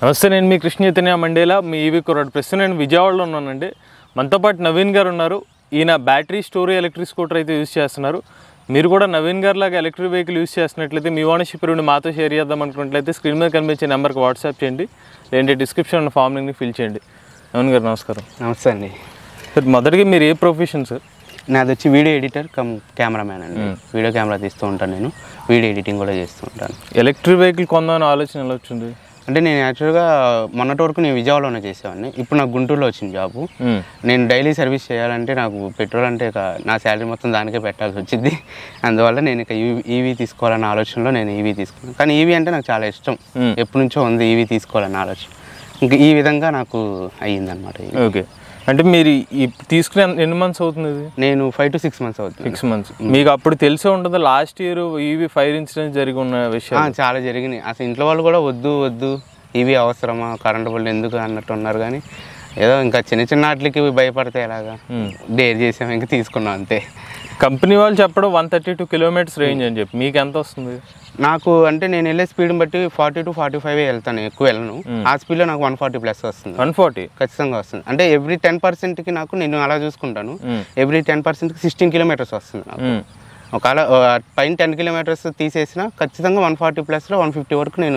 నమస్తే నేను మీ కృష్ణ చైతన్య మండేలా మీ ఈవీ కుర్రాడు ప్రస్తుతం నేను విజయవాడలో ఉన్నానండి మనతో పాటు నవీన్ గారు ఉన్నారు ఈయన బ్యాటరీ స్టోరీ ఎలక్ట్రిక్ స్కూటర్ అయితే యూస్ చేస్తున్నారు మీరు కూడా నవీన్ గారు లాగా ఎలక్ట్రిక్ వెహికల్ యూస్ చేస్తున్నట్లయితే మీ ఓనర్షిప్ రెండు మాతో షేర్ చేద్దాం అనుకున్నట్లయితే స్క్రీన్ మీద కనిపించే నెంబర్కి వాట్సాప్ చేయండి లేదంటే డిస్క్రిప్షన్ ఉన్న ఫామ్ లింక్ని ఫిల్ చేయండి నవీన్ గారు నమస్కారం నమస్తే అండి సార్ మొదటిగా మీరు ఏ ప్రొఫెషన్ సార్ నాది వచ్చి వీడియో ఎడిటర్ కమ్ కెమెరామ్యాన్ అండి వీడియో కెమెరా తీస్తూ ఉంటాను నేను వీడియో ఎడిటింగ్ కూడా చేస్తూ ఉంటాను ఎలక్ట్రిక్ వెహికల్ కొందామని ఆలోచన ఎలా వచ్చింది అంటే నేను యాక్చువల్గా మొన్నటి వరకు నేను విజయవాడలోనే చేసేవాడిని ఇప్పుడు నాకు గుంటూరులో వచ్చింది జాబు మ్మ్. నేను డైలీ సర్వీస్ చేయాలంటే నాకు పెట్రోల్ అంటే ఇక నా శాలరీ మొత్తం దానికే పెట్టాల్సి వచ్చింది అందువల్ల నేను ఇక ఈవీ తీసుకోవాలన్న ఆలోచనలో నేను ఈవీ తీసుకున్నాను కానీ ఈవీ అంటే నాకు చాలా ఇష్టం మ్మ్. ఎప్పటి నుంచో ఉంది ఈవీ తీసుకోవాలన్న ఆలోచన ఇంకా ఈ విధంగా నాకు అయ్యిందనమాట ఇది. ఓకే అంటే మీరు ఈ తీసుకునే ఎన్ని మంత్స్ అవుతుంది ఇది నేను ఫైవ్ టు సిక్స్ మంత్స్ అవుతుంది సిక్స్ మంత్స్ మీకు అప్పుడు తెలిసే ఉంటుంది last year EV fire incidents జరిగి ఉన్న ఆ, విషయం చాలా జరిగినాయి అసలు ఇంట్లో వాళ్ళు కూడా వద్దు వద్దు ఇవి అవసరమా కరెంటు బిల్లు ఎందుకు అన్నట్టు ఉన్నారు కానీ ఏదో ఇంకా చిన్న చిన్న వాటికి భయపడితే ఎలాగా డేర్ చేసాం ఇంకా తీసుకున్నాం అంతే కంపెనీ వాళ్ళు చెప్పడం one thirty two kilometres range అని చెప్పి మీకు ఎంత వస్తుంది నాకు అంటే నేను వెళ్ళే స్పీడ్ని బట్టి ఫార్టీ టు ఫార్టీ ఫైవ్ వెళ్తాను ఎక్కువ వెళ్ళను ఆ స్పీడ్లో నాకు వన్ ఫార్టీ ప్లస్ వస్తుంది వన్ ఫార్టీ ఖచ్చితంగా వస్తుంది అంటే ఎవ్రీ టెన్ పర్సెంట్కి నాకు నేను అలా చూసుకుంటాను ఎవ్రీ టెన్ పర్సెంట్కి సిక్స్టీన్ కిలోమీటర్స్ వస్తుంది నాకు ఒకవేళ ఆ, పైన టెన్ కిలోమీటర్స్ తీసేసిన ఖచ్చితంగా వన్ ఫార్టీ ప్లస్లో వన్ ఫిఫ్టీ వరకు నేను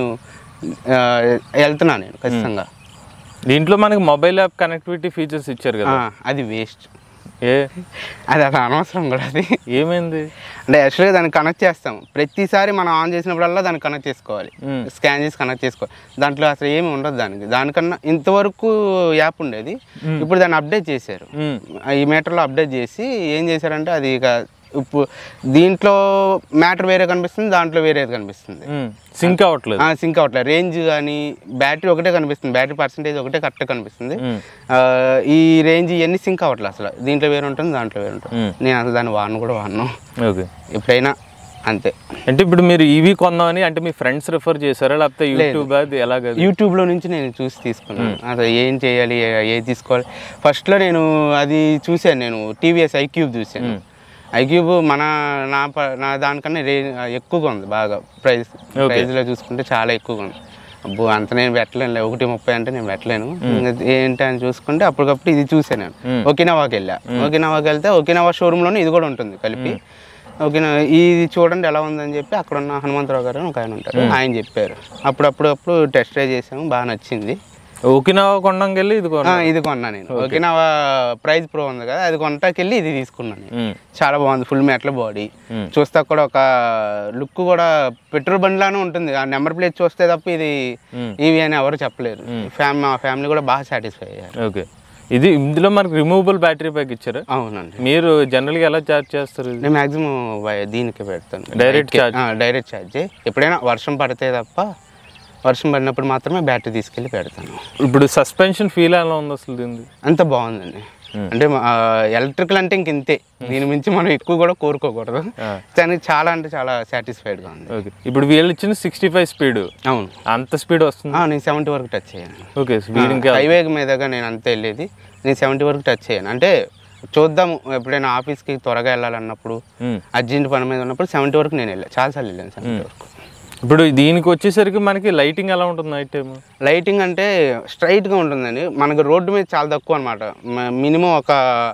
ఆ, వెళ్తున్నాను నేను ఖచ్చితంగా దీంట్లో మనకి మొబైల్ యాప్ కనెక్టివిటీ ఫీచర్స్ ఇచ్చారు కదా ఆ, అది వేస్ట్ ఏ అది అసలు అనవసరం కూడా అది ఏమైంది అంటే యాక్చువల్గా దాన్ని కనెక్ట్ చేస్తాం ప్రతిసారి మనం ఆన్ చేసినప్పుడల్లా దాన్ని కనెక్ట్ చేసుకోవాలి మ్మ్. స్కాన్ చేసి కనెక్ట్ చేసుకోవాలి దాంట్లో అసలు ఏమి ఉండదు దానికి దానికన్నా ఇంతవరకు యాప్ ఉండేది ఇప్పుడు దాన్ని అప్డేట్ చేశారు మ్మ్. ఈ మీటర్లో అప్డేట్ చేసి ఏం చేశారంటే అది ఇక ఇప్పుడు దీంట్లో మ్యాటర్ వేరే కనిపిస్తుంది దాంట్లో వేరేది కనిపిస్తుంది సింక్ అవ్వట్లేదు సింక్ అవట్లేదు రేంజ్ కానీ బ్యాటరీ ఒకటే కనిపిస్తుంది బ్యాటరీ పర్సంటేజ్ ఒకటే కరెక్ట్ కనిపిస్తుంది మ్మ్. ఆ, ఈ రేంజ్ ఇవన్నీ సింక్ అవ్వట్లేదు అసలు దీంట్లో వేరే ఉంటుంది దాంట్లో వేరే ఉంటుంది మ్మ్. నేను అసలు దాన్ని వాడను కూడా వాడను ఓకే ఎప్పుడైనా అంతే అంటే ఇప్పుడు మీరు ఈవీ కొందామని అంటే మీ ఫ్రెండ్స్ రిఫర్ చేశారా లేకపోతే యూట్యూబ్ అది ఎలాగ యూట్యూబ్లో నుంచి నేను చూసి తీసుకున్నాను అసలు ఏం చేయాలి ఏ- ఏది తీసుకోవాలి ఫస్ట్లో నేను అది చూశాను నేను టీవీఎస్ ఐక్యూబ్ చూశాను ఐక్యూబ్ మన నా ప- నా దానికన్నా రే ఎక్కువగా ఉంది బాగా ప్రైస్ ప్రైస్లో చూసుకుంటే చాలా ఎక్కువగా ఉంది అబ్బో అంత నేను పెట్టలేను ఒకటి ముప్పై అంటే నేను పెట్టలేను ఇంకా ఏంటి అని చూసుకుంటే అప్పటికప్పుడు ఇది చూసాను నేను ఒకినవాకి వెళ్ళా ఒకినవాకి వెళ్తే ఒకినవా షోరూంలోనే ఇది కూడా ఉంటుంది కలిపి ఓకేనా ఇది చూడండి ఎలా ఉందని చెప్పి అక్కడ ఉన్న హనుమంతరావు గారు అని ఒక ఆయన ఉంటారు ఆయన చెప్పారు అప్పుడప్పుడు అప్పుడు టెస్ట్ డ్రైవ్ చేసాము బాగా నచ్చింది ఓకినావా కొండంకి వెళ్ళి ఇది ఆ, కొన్నా ఇది కొన్నా నేను ఓకేనా ప్రైజ్ ప్రో ఉంది కదా అది కొంటాకి వెళ్ళి ఇది తీసుకున్నాను నేను. మ్మ్. చాలా బాగుంది ఫుల్ మెట్ల బాడీ మ్మ్. చూస్తా కూడా ఒక లుక్ కూడా పెట్రోల్ బండిలానే ఉంటుంది ఆ నెంబర్ ప్లేట్ చూస్తే తప్ప ఇది మ్మ్. ఇవి అని ఎవరు చెప్పలేరు ఫ్యామిలీ మా ఫ్యామిలీ కూడా బాగా సాటిస్ఫై అయ్యారు ఓకే ఇది ఇందులో మనకి రిమూవబుల్ బ్యాటరీ ప్యాక్ ఇచ్చారా అవునండి మీరు జనరల్గా ఎలా చార్జ్ చేస్తారు ఇది? నేను మాక్సిమం దీనికి పెడతాను Direct బయటికి- ఆ, డైరెక్ట్ ఛార్జ్ ఎప్పుడైనా వర్షం పడితే తప్ప వర్షం పడినప్పుడు మాత్రమే బ్యాటరీ తీసుకెళ్ళి పెడతాను ఇప్పుడు సస్పెన్షన్ ఫీల్ ఎలా ఉంది అసలు దీనిది అంత బాగుందండి అంటే ఎలక్ట్రికల్ అంటే ఇంక ఇంతే దీని మించి మనం ఎక్కువ కూడా కోరుకోకూడదు ఆ. కానీ చాలా అంటే చాలా సాటిస్ఫైడ్గా ఉంది ఓకే ఇప్పుడు వీళ్ళు ఇచ్చిన సిక్స్టీ ఫైవ్ స్పీడ్ అవును అంత స్పీడ్ వస్తుంది ఆ, నేను సెవెంటీ వరకు టచ్ చేయను ఓకే స్పీడ్ ఇంకా హైవే మీదగా నేను అంత వెళ్ళేది నేను సెవెంటీ వరకు టచ్ చేయను అంటే చూద్దాము ఎప్పుడైనా ఆఫీస్కి త్వరగా వెళ్ళాలన్నప్పుడు మ్మ్. అర్జెంట్ పని మీద ఉన్నప్పుడు సెవెంటీ వరకు నేను వెళ్ళాను చాలాసార్లు వెళ్ళాను సెవెంటీ వరకు ఇప్పుడు దీనికి వచ్చేసరికి మనకి లైటింగ్ ఎలా ఉంటుంది నైట్ టైం లైటింగ్ అంటే స్ట్రైట్గా ఉంటుందండి మనకు రోడ్డు మీద చాలా తక్కువ అనమాట మినిమం ఒక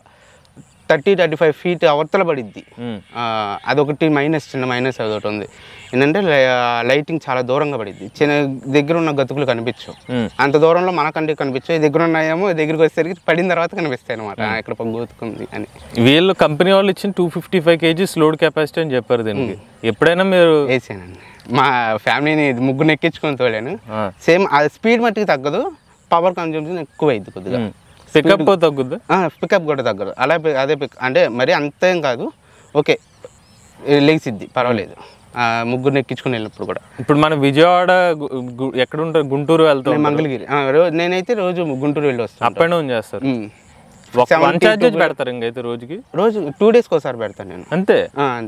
థర్టీ థర్టీ ఫైవ్ ఫీట్ అవతల పడిద్ది ఆ, అదొకటి మైనస్ చిన్న మైనస్ అదొకటి ఉంది ఏంటంటే లైటింగ్ చాలా దూరంగా పడిద్ది చిన్న దగ్గర ఉన్న గతుకులు కనిపించవు మ్మ్. అంత దూరంలో మనకంటే కనిపించవు ఈ దగ్గర ఉన్నాయేమో ఈ దగ్గరికి వచ్చేసరికి పడిన తర్వాత కనిపిస్తాయి అనమాట ఇక్కడ గోతుకుంది అని వీళ్ళు కంపెనీ వాళ్ళు ఇచ్చిన two fifty five kgs load capacity అని చెప్పారు దీనికి ఎప్పుడైనా మీరు వేసానండి మా ఫ్యామిలీని ముగ్గురు ఎక్కించుకొని తోలాను ఆ, సేమ్ ఆ స్పీడ్ మట్టికి తగ్గదు పవర్ కన్జంప్షన్ ఎక్కువ అయింది కొద్దిగా పికప్ తగ్గుద్దా పికప్ కూడా తగ్గదు అలా పి- అదే పిక్ అంటే మరి అంతేం కాదు ఓకే లెగిసిద్ది పర్వాలేదు ఆ, ముగ్గురిని ఎక్కించుకుని వెళ్ళినప్పుడు కూడా ఇప్పుడు మన విజయవాడ గు- గు- ఎక్కడ ఉంటారు గుంటూరు వెళ్తాం నేను మంగళగిరి ఆ, రో- నేనైతే రోజు గుంటూరు వెళ్ళి వస్తాను అప్ అండ్ డౌన్ చేస్తారు ఉమ్. ఒక వన్ ఛార్జెస్ పెడతారు ఇంకైతే రోజుకి రోజు టూ డేస్కి ఒకసారి పెడతాను నేను అంతే ఆ, అంతే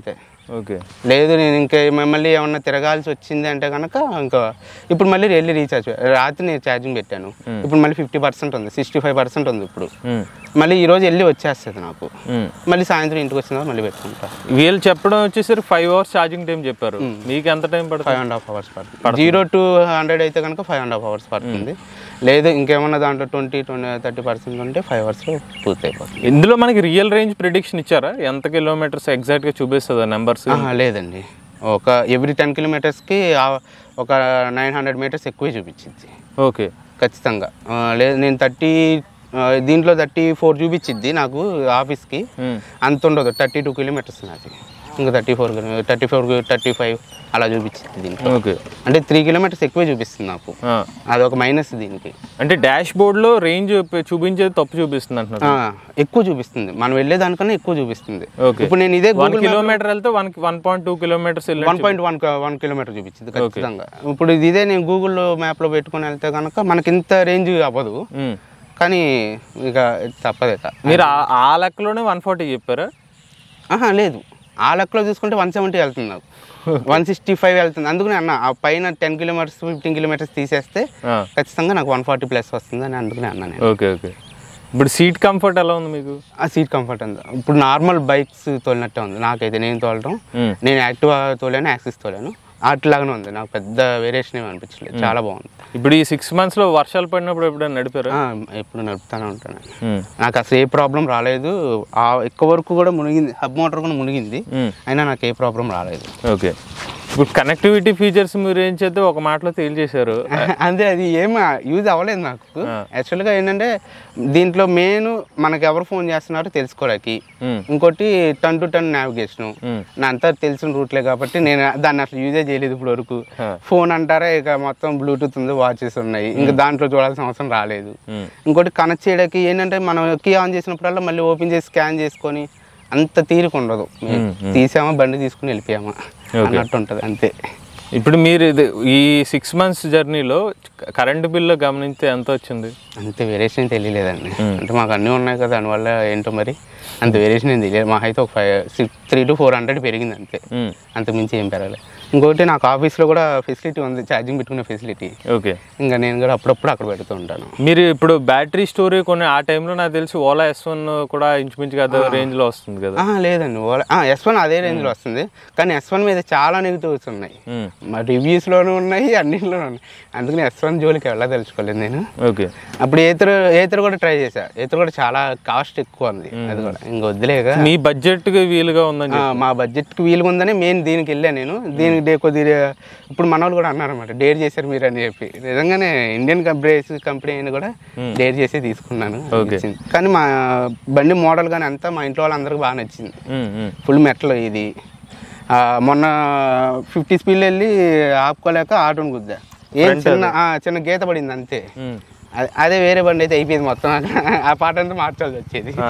ఓకే లేదు నేను ఇంకా మళ్ళీ ఏమన్నా తిరగాల్సి వచ్చింది అంటే కనుక ఇంకా ఇప్పుడు మళ్ళీ వెళ్ళి రీఛార్జ్ రాత్రి నేను ఛార్జింగ్ పెట్టాను ఇప్పుడు మళ్ళీ ఫిఫ్టీ పర్సెంట్ ఉంది సిక్స్టీ ఫైవ్ పర్సెంట్ ఉంది ఇప్పుడు ఉమ్, మళ్ళీ ఈ రోజు వెళ్ళి వచ్చేస్తుంది నాకు ఉమ్. మళ్ళీ సాయంత్రం ఇంటికి వచ్చిన తర్వాత మళ్ళీ పెట్టుకుంటా వీళ్ళు చెప్పడం వచ్చేసరికి ఫైవ్ అవర్స్ ఛార్జింగ్ టైం చెప్పారు మీకు ఎంత టైం పడుతుంది ఫైవ్ అండ్ హాఫ్ అవర్స్ పడుతుంది జీరో టు హండ్రెడ్ అయితే కనుక ఫైవ్ అండ్ హాఫ్ అవర్స్ పడుతుంది లేదు ఇంకేమన్నా దాంట్లో ట్వంటీ ట్వంటీ థర్టీ పర్సెంట్ ఉంటే ఫైవ్ అవర్స్లో పూర్తి అయిపోతుంది ఇందులో మనకి రియల్ రేంజ్ ప్రిడిక్షన్ ఇచ్చారా ఎంత కిలోమీటర్స్ ఎగ్జాక్ట్గా చూపిస్తుందా నెంబర్స్ ఆహా, లేదండి ఒక ఎవ్రీ టెన్ కిలోమీటర్స్కి ఒక నైన్ హండ్రెడ్ మీటర్స్ ఎక్కువే చూపించింది ఓకే ఖచ్చితంగా ఆ, లేదు నేను థర్టీ దీంట్లో థర్టీ ఫోర్ చూపించిద్ది నాకు ఆఫీస్కి ఉమ్, అంత ఉండదు థర్టీ టూ కిలోమీటర్స్ నాది ఇంకా thirty four thirty four thirty five అలా చూపించింది దీంట్లో ఓకే అంటే త్రీ కిలోమీటర్స్ ఎక్కువే చూపిస్తుంది నాకు ఆ, అది ఒక మైనస్ దీనికి అంటే డాష్ బోర్డ్లో రేంజ్ చూపించేది తప్పు చూపిస్తుంది అంటున్నారు ఆ, ఎక్కువ చూపిస్తుంది మనం వెళ్ళే దానికన్నా ఎక్కువ చూపిస్తుంది ఓకే ఇప్పుడు నేను ఇదే వన్ కిలోమీటర్ వెళ్తే one one point two kilometres వెళ్ళి one point one one kilometre చూపించింది ఖచ్చితంగా ఇప్పుడు ఇది ఇదే నేను గూగుల్లో మ్యాప్లో పెట్టుకొని వెళ్తే కనుక మనకి ఇంత రేంజ్ అవ్వదు ఉమ్. కానీ ఇక తప్పదేక మీరు ఆ- ఆ లెక్కలోనే వన్ ఫార్టీ చెప్పారా ఆహా లేదు ఆ లెక్కలో చూసుకుంటే వన్ సెవెంటీ వెళ్తుంది నాకు వన్ సిక్స్టీ ఫైవ్ వెళ్తుంది అందుకనే అన్న ఆ పైన టెన్ కిలోమీటర్స్ ఫిఫ్టీన్ కిలోమీటర్స్ తీసేస్తే ఆ, ఖచ్చితంగా నాకు వన్ ఫార్టీ ప్లస్ వస్తుంది అని అందుకనే అన్నా నేను ఓకే ఓకే ఇప్పుడు సీట్ కంఫర్ట్ ఎలా ఉంది మీకు ఆ సీట్ కంఫర్ట్ ఉంది ఇప్పుడు నార్మల్ బైక్స్ తోలినట్టే ఉంది నాకైతే నేను తోలడం ఉమ్. నేను యాక్టివా తోలాను యాక్సిస్ తోలాను అట్లాగానే ఉంది నాకు పెద్ద వేరియేషన్ ఏమి అనిపించలేదు చాలా బాగుంది ఇప్పుడు ఈ సిక్స్ మంత్స్ లో వర్షాలు పడినప్పుడు ఎప్పుడైనా నడిపారా ఆ, ఎప్పుడు నడుపుతానే ఉంటాను ఉమ్, నాకు అసలు ఏ ప్రాబ్లం రాలేదు ఆ ఎక్కువ వరకు కూడా మునిగింది హబ్ మోటార్ కూడా మునిగింది ఉమ్, అయినా నాకు ఏ ప్రాబ్లం రాలేదు ఓకే ఇప్పుడు కనెక్టివిటీ ఫీచర్స్ మీరు ఏం చేస్తే ఒక మాటలో తేల్చేశారు అంతే అది ఏం యూజ్ అవ్వలేదు నాకు ఆ. యాక్చువల్గా ఏంటంటే దీంట్లో మెయిన్ మనకి ఎవరు ఫోన్ చేస్తున్నారో తెలుసుకోవడానికి ఉమ్, ఇంకోటి టన్ టు టన్ నావిగేషన్ ఉమ్, నా అంతా తెలిసిన రూట్లే కాబట్టి నేను దాన్ని అసలు యూజే చేయలేదు ఇప్పుడు వరకు ఆ. ఫోన్ అంటారా ఇక మొత్తం బ్లూటూత్ ఉంది వాచెస్ ఉన్నాయి ఇంకా దాంట్లో చూడాల్సిన అవసరం రాలేదు ఉమ్, ఇంకోటి కనెక్ట్ చేయడానికి ఏంటంటే మనం కీ ఆన్ చేసినప్పుడల్లా మళ్ళీ ఓపెన్ చేసి స్కాన్ చేసుకొని అంత తీరిక ఉండదు మ్మ్, తీసామా బండి తీసుకుని వెళ్ళిపోయామా అన్నట్టు ఉంటుంది అంతే ఇప్పుడు మీరు ఇది ఈ సిక్స్ మంత్స్ జర్నీలో కరెంటు బిల్లు గమనిస్తే ఎంత వచ్చింది అంతే వేరియేషన్ తెలియలేదండి అంటే మాకు అన్నీ ఉన్నాయి కదా దానివల్ల ఏంటో మరి అంత వేరియేషన్ ఏం తెలియదు మా అయితే ఒక five six three to four hundred పెరిగింది అంతే ఉమ్, అంత మించి ఏం పెరగలేదు ఇంకోటి నాకు ఆఫీస్లో కూడా ఫెసిలిటీ ఉంది ఛార్జింగ్ పెట్టుకునే ఫెసిలిటీ ఓకే ఇంకా నేను కూడా అప్పుడప్పుడు అక్కడ పెడుతూ ఉంటాను మీరు ఇప్పుడు బ్యాటరీ స్టోరీ కొన్ని ఆ టైంలో నాకు తెలిసి ఓలా ఎస్ వన్ కూడా ఇంచుమించుగా అదే రేంజ్ లో వస్తుంది కదా ఆహా, లేదండి ఎస్ వన్ అదే రేంజ్లో వస్తుంది కానీ ఎస్ వన్ మీద చాలా నెగిటివ్స్ ఉన్నాయి ఉమ్, మా రివ్యూస్లోనూ ఉన్నాయి అన్నింటిలోనూ ఉన్నాయి అందుకని ఎస్ వన్ జోలికి వెళ్ళదలుచుకోలేదు నేను ఓకే అప్పుడు ఏతరు ఏతరు కూడా ట్రై చేశా ఏతరు కూడా చాలా కాస్ట్ ఎక్కువ ఉంది అది కూడా ఇంక వద్దులేక మీ బడ్జెట్ కి వీలుగా ఉందని ఆ, మా బడ్జెట్కి వీలుగా ఉందని మెయిన్ దీనికి వెళ్ళాను నేను దీనికి డే కొద్దిగా ఇప్పుడు మన వాళ్ళు కూడా అన్నారన్నమాట డేర్ చేశారు మీరు అని చెప్పి నిజంగానే ఇండియన్ బ్రేస్ కంపెనీ అని కూడా డేర్ చేసి తీసుకున్నాను Okay. నచ్చింది. కానీ మా బండి మోడల్ కానీ అంతా మా ఇంట్లో వాళ్ళందరికీ బాగా నచ్చింది ఉమ్, ఉమ్, ఫుల్ మెటల్ ఇది ఆ, మొన్న ఫిఫ్టీ స్పీడ్ వెళ్ళి ఆపుకోలేక ఆటోని గుద్దా ఏం చిన్న ఆ, చిన్న గీత పడింది అంతే ఉమ్. అదే- అదే వేరే బండి అయితే అయిపోయింది మొత్తం ఆ పాట అంతా మార్చాల్సి వచ్చేది ఆ.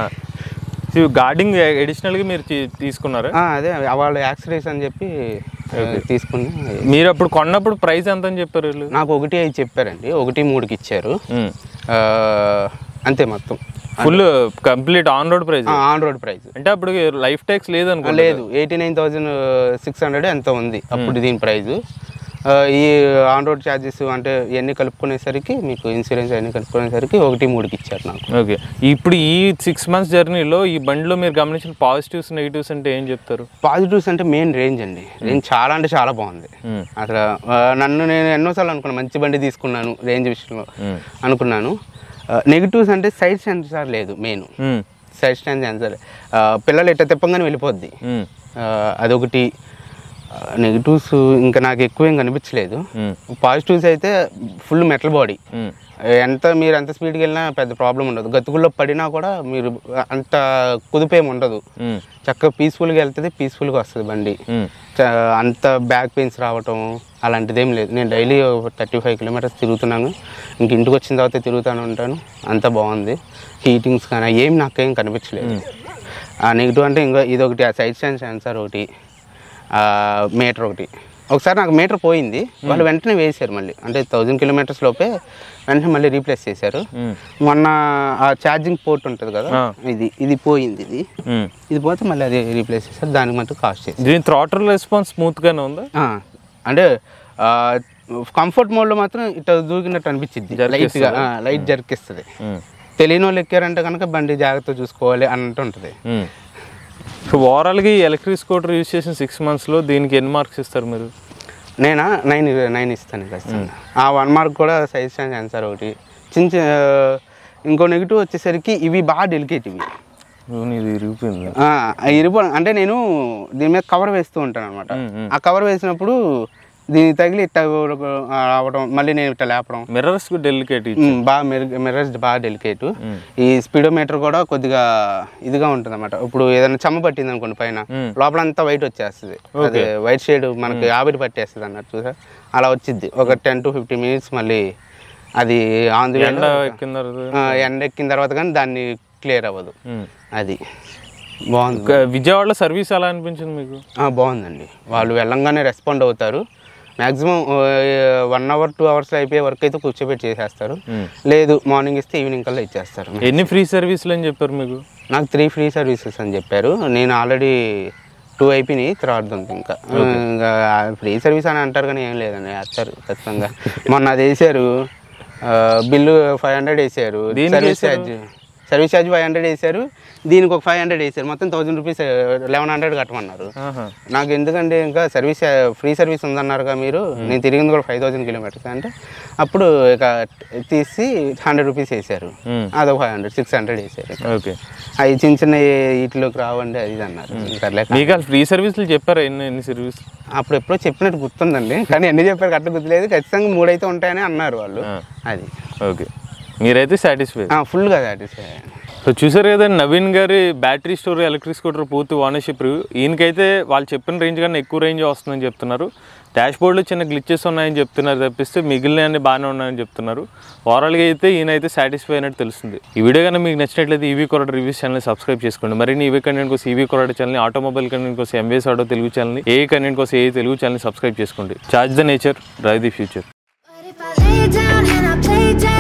సో గార్డింగ్ అడిషనల్ గా మీరు తీ- తీసుకున్నారా ఆ, అదే వాళ్ళు యాక్సిడెంట్స్ అని చెప్పి ఆ, తీసుకుని మీరు అప్పుడు కొన్నప్పుడు ప్రైస్ ఎంత అని చెప్పారు వీళ్ళు నాకు ఒకటి ఐదు చెప్పారండి ఒకటి మూడుకి ఇచ్చారు ఉమ్. ఆ, అంతే మొత్తం full complete on road price on road price అంటే అప్పుడు లైఫ్ ట్యాక్స్ లేదనుకో లేదు eighty nine thousand six hundred ఎంత ఉంది అప్పుడు దీని ప్రైస్ ఈ ఆన్ రోడ్ ఛార్జెస్ అంటే ఇవన్నీ కలుపుకునేసరికి మీకు ఇన్సూరెన్స్ అన్ని కలుపుకునేసరికి ఒకటి మూడుకి ఇచ్చారు నాకు ఓకే ఇప్పుడు ఈ సిక్స్ మంత్స్ జర్నీలో ఈ బండిలో మీరు గమనించిన పాజిటివ్స్ నెగిటివ్స్ అంటే ఏం చెప్తారు పాజిటివ్స్ అంటే మెయిన్ రేంజ్ అండి రేంజ్ చాలా అంటే చాలా బాగుంది ఉమ్, అసలు ఆ, నన్ను నేను ఎన్నోసార్లు అనుకున్నాను మంచి బండి తీసుకున్నాను రేంజ్ విషయంలో ఉమ్, అనుకున్నాను నెగిటివ్స్ అంటే సైడ్ సెన్సార్ లేదు మెయిన్ ఉమ్, సైడ్ స్టాండ్ సెన్సార్ పిల్లలు ఎట్ట తిప్పంగానే వెళ్ళిపోద్ది ఉమ్, ఆ, అదొకటి నెగిటివ్స్ ఇంకా నాకు ఎక్కువ ఏం కనిపించలేదు ఉమ్, పాజిటివ్స్ అయితే ఫుల్ మెటల్ బాడీ ఉమ్, ఎంత మీరు ఎంత స్పీడ్కి వెళ్ళినా పెద్ద ప్రాబ్లం ఉండదు గతుకుల్లో పడినా కూడా మీరు అంత కుదిపేం ఉండదు ఉమ్, చక్కగా పీస్ఫుల్గా వెళ్తుంది పీస్ఫుల్గా వస్తుంది బండి ఉమ్, చ- అంత బ్యాక్ పెయిన్స్ రావటం అలాంటిదేం లేదు నేను డైలీ థర్టీ ఫైవ్ కిలోమీటర్స్ తిరుగుతున్నాను ఇంక ఇంటికి వచ్చిన తర్వాత తిరుగుతాను ఉంటాను అంత బాగుంది హీటింగ్స్ కానీ ఏం నాకేం కనిపించలేదు ఆ నెగిటివ్ అంటే ఇంకా ఇది ఒకటి ఆ సైడ్ స్టాండ్ సెన్సార్ ఒకటి ఆ మీటర్ ఒకటి ఒకసారి నాకు మీటర్ పోయింది వాళ్ళు వెంటనే వేసారు మళ్ళీ అంటే థౌజండ్ కిలోమీటర్స్ లోపే వెంటనే మళ్ళీ రీప్లేస్ చేశారు ఉమ్, మొన్న ఆ ఛార్జింగ్ పోర్ట్ ఉంటుంది కదా ఆ. ఇది ఇది పోయింది ఇది ఉమ్. ఇది పోతే మళ్ళీ అది రీప్లేస్ చేశారు దానికి మటుకు కాస్ట్ చేశారు దీని థ్రాటల్ రెస్పాన్స్ స్మూత్గానే ఉందా ఆ, అంటే కంఫర్ట్ మోడ్లో మాత్రం ఇట్లా దూకినట్టు అనిపించింది లైట్గా లైట్ జరికిస్తుంది ఉమ్, తెలియని వాళ్ళు ఎక్కారంటే కనుక బండి జాగ్రత్త చూసుకోవాలి అన్నట్టు ఉంటుంది ఉమ్. సో ఓవరాల్గా ఈ ఎలక్ట్రిక్ స్కూటర్ యూజ్ చేసిన సిక్స్ మంత్స్లో దీనికి ఎన్ని మార్క్స్ ఇస్తారు మీరు నేనా నైన్ నైన్ ఇస్తాను ఖచ్చితంగా ఆ వన్ మార్క్ కూడా సైజ్ సెన్సార్ ఒకటి చిన్న చిన్న ఇంకో నెగిటివ్ వచ్చేసరికి ఇవి బాగా డెలికేట్ ఇవి అవును, ఇది ఇరిగిపోయింది ఆ, ఇరుపు అంటే నేను దీని మీద కవర్ వేస్తూ ఉంటాను అనమాట ఆ కవర్ వేసినప్పుడు దీనికి తగిలి ఇట్లా రావడం మళ్ళీ నేను ఇట్లా లేపడం మిర్రర్స్ డెలికేట్ ఉమ్, బాగా మెరుగు మిర్రర్స్ బాగా డెలికేట్ ఈ స్పీడోమీటర్ కూడా కొద్దిగా ఇదిగా ఉంటుంది అనమాట ఇప్పుడు ఏదైనా చెమ్మ పట్టింది అనుకోండి పైన మ్మ్. లోపల అంతా వైట్ వచ్చేస్తుంది అదే వైట్ షేడ్ మనకి ఆవిరి పట్టేస్తుంది అన్నట్టు చూసా అలా వచ్చింది ఒక టెన్ టు ఫిఫ్టీ మినిట్స్ మళ్ళీ అది ఆన్ ది ఎండ ఎక్కిన తర్వాత ఎండ ఎక్కిన తర్వాత కానీ దాన్ని క్లియర్ అవ్వదు ఉమ్. అది బాగుంది ఇంకా విజయవాడలో సర్వీస్ ఎలా అనిపించింది మీకు ఆ, బాగుందండి వాళ్ళు వెళ్ళంగానే రెస్పాండ్ అవుతారు మ్యాక్సిమం వన్ అవర్ టూ అవర్స్లో అయిపోయే వర్క్ అయితే కూర్చోబెట్టి చేసేస్తారు మ్మ్. లేదు మార్నింగ్ ఇస్తే ఈవినింగ్ కల్లా ఇచ్చేస్తారు ఎన్ని ఫ్రీ సర్వీసులు అని చెప్పారు మీకు నాకు త్రీ ఫ్రీ సర్వీసెస్ అని చెప్పారు నేను ఆల్రెడీ టూ అయిపోయినాయి థర్డ్ ఉంది ఇంకా ఇంకా ఫ్రీ సర్వీస్ అని అంటారు కానీ ఏం లేదండి వేస్తారు ఖచ్చితంగా మొన్న అది వేసారు ఆ, బిల్లు ఫైవ్ హండ్రెడ్ వేసారు దేనికి service charge service charge five hundred వేసారు దీనికి ఒక ఫైవ్ హండ్రెడ్ వేసారు మొత్తం థౌజండ్ రూపీస్ లెవెన్ హండ్రెడ్ కట్టమన్నారు ఆహా. నాకు ఎందుకంటే ఇంకా సర్వీస్ ఫ్రీ సర్వీస్ ఉందన్నారుగా మీరు నేను తిరిగింది కూడా ఫైవ్ థౌసండ్ కిలోమీటర్స్ అంటే అప్పుడు ఇక తీసి హండ్రెడ్ రూపీస్ వేసారు మ్మ్. అదొక ఫైవ్ హండ్రెడ్ సిక్స్ హండ్రెడ్ వేసారు ఓకే అవి చిన్న చిన్న వీటిలోకి రావండి అది ఇది అన్నారు ఇంకా లేక మీకు అసలు ఫ్రీ సర్వీసులు చెప్పారా ఎన్ని ఎన్ని సర్వీస్ అప్పుడు ఎప్పుడో చెప్పినట్టు గుర్తుందండి కానీ ఎన్ని చెప్పారు కరెక్ట్ గుర్తులేదు ఖచ్చితంగా మూడైతే ఉంటాయని అన్నారు వాళ్ళు ఆ. అది ఓకే మీరైతే సాటిస్ఫై ఫుల్గా సాటిస్ఫై సో చూసారు కదా నవీన్ గారి బ్యాటరీ స్టోర్ ఎలక్ట్రిక్ స్కూటర్ పూర్తి ఓనర్షిప్ రివ్యూ ఈయనకైతే వాళ్ళు చెప్పిన రేంజ్ కన్నా ఎక్కువ రేంజ్ వస్తుందని చెప్తున్నారు డాష్ బోర్డ్లో చిన్న గ్లిచెస్ ఉన్నాయని చెప్తున్నారు తప్పిస్తే మిగిలిన అన్ని బాగానే ఉన్నాయని చెప్తున్నారు ఓవరాల్గా అయితే ఈయన అయితే సాటిస్ఫై అయినట్టు తెలుస్తుంది ఈ వీడియో కన్నా మీకు నచ్చినట్లయితే ఈవీ కొరడ రివ్యూస్ ఛానల్ సబ్స్క్రైబ్ చేసుకోండి మరిన్ని ఈవీ కంటెంట్ కోసం ఈవీ కొరడ ఛానల్ ఆటోమొబైల్ కంటెంట్ కోసం ఎంబీఎస్ ఆటో తెలుగు ఛానల్ ఏ కంటెంట్ కోసం ఏ తెలుగు ఛానల్ సబ్స్క్రైబ్ చేసుకోండి charge the nature drive the future But if I lay down and I play dead.